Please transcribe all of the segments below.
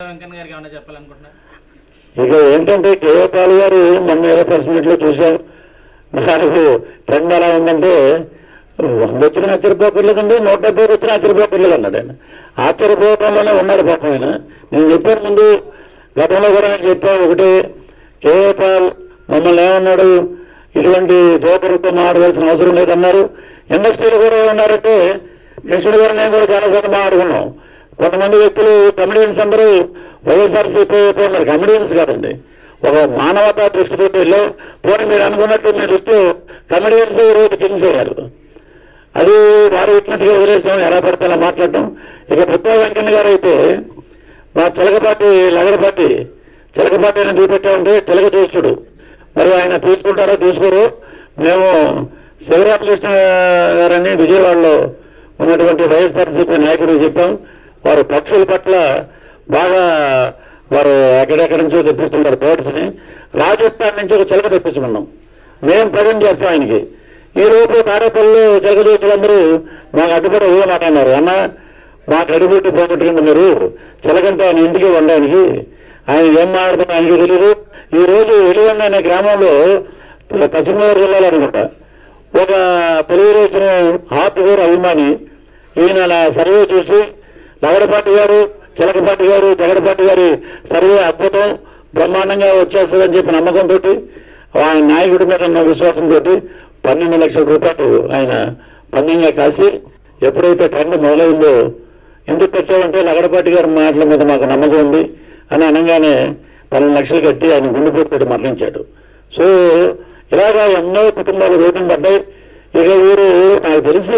వెంకన్న గారికి ఏమైనా చెప్పాలనుకుంటున్నారు ఇక ఏంటంటే కేఏపాల్ గారు మొన్న ఏదో ప్రెస్ మీట్లో చూసాం నాకు ట్రెండ్ ఎలా ఉందంటే వంద వచ్చిన ఆశ్చర్యపోకర్లేదండి నూట డెబ్బై వచ్చిన ఆశ్చర్యపోకర్లేదు అన్నాడు ఆయన ఆశ్చర్యపోవడంలోనే ఉన్నాడు పాపం ఆయన నేను చెప్పాను ముందు గతంలో కూడా నేను చెప్పాను ఒకటి కేఏపాల్ మమ్మల్ని ఏమన్నాడు ఇటువంటి జోకర్తో మాట్లాడాల్సిన అవసరం లేదన్నారు ఇండస్ట్రీలో కూడా ఏమన్నారంటే కృష్ణుడు గారు నేను కూడా చాలాసార్లు మాట్లాడుకున్నాం కొంతమంది వ్యక్తులు కమెడియన్స్ అందరూ వైఎస్ఆర్సీపీ ఉన్నారు కమెడియన్స్ కాదండి ఒక మానవతా దృష్టితో వెళ్ళాం పోనీ మీరు అనుకున్నట్టు మీ దృష్టిలో కమెడియన్స్ ఈ రోజు కింగ్స్ అయ్యారు అది వారు వచ్చినట్టుగా వదిలేసాం ఎలా పడితే అలా మాట్లాడడం ఇక పుత్త వెంకన్న గారు అయితే మా చిలకపాటి లగడపాటి చిలకపాటి అని చూపెట్టామంటే చిలక చూస్తుడు మరి ఆయన తీసుకుంటారో తీసుకోరు మేము శివరామకృష్ణ గారని విజయవాడలో ఉన్నటువంటి వైఎస్ఆర్సీపీ నాయకుడు చెప్పాం వారు పక్షుల పట్ల బాగా వారు ఎక్కడెక్కడి నుంచో తెప్పిస్తున్నారు బర్డ్స్ని రాజస్థాన్ నుంచి ఒక చిలక తెప్పించుకున్నాం మేము ప్రజెంట్ చేస్తాం ఆయనకి ఈ లోపు తాడేపల్లిలో చిలకదోచులందరూ మాకు అడ్డుపడి ఊ మాట అన్నారు అన్న మాకు అడుగుపెట్టి పోగొట్టుకుంటే మీరు చిలకంటే ఆయన ఇంటికి వండడానికి ఆయన ఏం మాట్లాడుతున్నా ఆయనకి తెలియదు ఈ రోజు వెలివండ అనే గ్రామంలో పశ్చిమ గోదావరి జిల్లాలో అనుకుంటా ఒక తెలుగుదేశం హార్డ్వేర్ అభిమాని ఈయన నా సర్వే చూసి లగడపాటి గారు చిలకపాటి గారు జగడపాటి గారి సర్వే అద్భుతం బ్రహ్మాండంగా వచ్చేస్తుందని చెప్పి నమ్మకంతో ఆయన నాయకుడి మీద ఉన్న విశ్వాసంతో పన్నెండు లక్షల రూపాయలు ఆయన పందెంగా కాసి ఎప్పుడైతే ట్రెండ్ మొదలైందో ఎందుకు పెట్టామంటే లగడపాటి గారి మాటల మీద మాకు నమ్మకం ఉంది అని అనగానే పన్నెండు లక్షలు కట్టి ఆయన గుండెపోటుతో మరణించాడు సో ఇలాగా ఎన్నో కుటుంబాలు రోడ్డున పడ్డాయి ఇక వీరు నాకు తెలిసి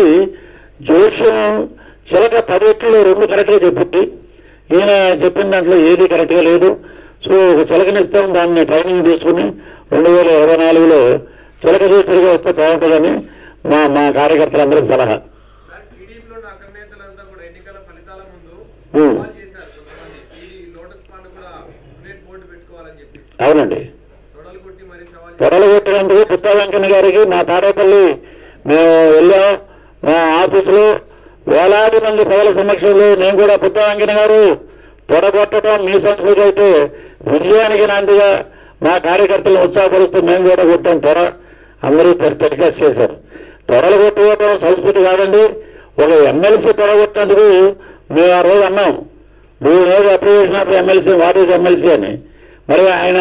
జోష్యం చిలక పదిట్లో రెండు కరెక్ట్గా చెప్పింది ఈయన చెప్పిన దాంట్లో ఏది కరెక్ట్గా లేదు సో ఒక చిలకనిస్తాం దాన్ని ట్రైనింగ్ తీసుకుని రెండు వేల ఇరవై నాలుగులో చిలక చూస్తుడిగా వస్తే బాగుంటుందని మా మా కార్యకర్తలందరి సలహా సార్ టీడీపీలో ఉన్న అగ్రనేతలంతా కూడా ఎన్నికల ఫలితాల ముందు Hmm. సవాల్ చేశారు కొంతమంది ఈ లోటస్ పాండ్ కూడా యునైట్ బోర్డు పెట్టుకోవాలని చెప్పి అవునండి తొడలు కొట్టి మరీ సవాల్ పొడలు కొట్టినందుకు పుత్త వెంకన్న గారికి మా తాడేపల్లి మేము వెళ్ళాం మా ఆఫీసులో వేలాది మంది ప్రజల సమక్షంలో నేను కూడా పుత్త వెంకన్న గారు తొడగొట్టడం మీ సంస్కృతి అయితే విజయానికి నాందిగా మా కార్యకర్తలను ఉత్సాహపరుస్తూ మేము కూడా కొట్టాం త్వర అందరూ టెలికాస్ట్ చేశారు త్వరలు కొట్టుకోవడం సంస్కృతి కాదండి ఒక ఎమ్మెల్సీ తొడగొట్టినందుకు మేము ఆ రోజు అన్నాం నువ్వు ఏదో application of MLC what is MLC అని మరి ఆయన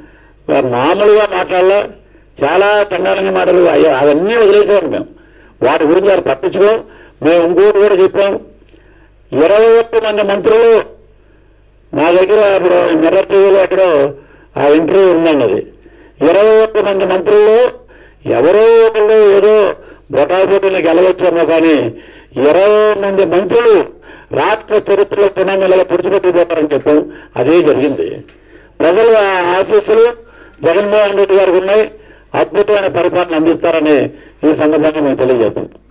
మామూలుగా మాట్లాడాల చాలా చండాలంగా మాటలు అయ్యా అవన్నీ వదిలేసేవారు మేము వాటి గురించి వారు పట్టించుకో మేము ఇంకోటి కూడా చెప్పాం ఇరవై ఒక్క మంది మంత్రులు మా దగ్గర ఇప్పుడు మిర్రర్ టీవీలో ఎక్కడో ఆ ఇంటర్వ్యూ ఉందండి అది ఇరవై ఒక్క మంది మంత్రుల్లో ఎవరో ఒకళ్ళు ఏదో బొటాబొటిని గెలవచ్చేమో కానీ ఇరవై మంది మంత్రులు రాష్ట్ర చరిత్రలో పునామిలలో తుడిచిపెట్టిపోతారని చెప్పాం అదే జరిగింది ప్రజలు ఆ ఆశీస్సులు జగన్మోహన్ రెడ్డి గారికి ఉన్నాయి అద్భుతమైన పరిపాలన అందిస్తారని ఈ సందర్భంగా మేము తెలియజేస్తున్నాం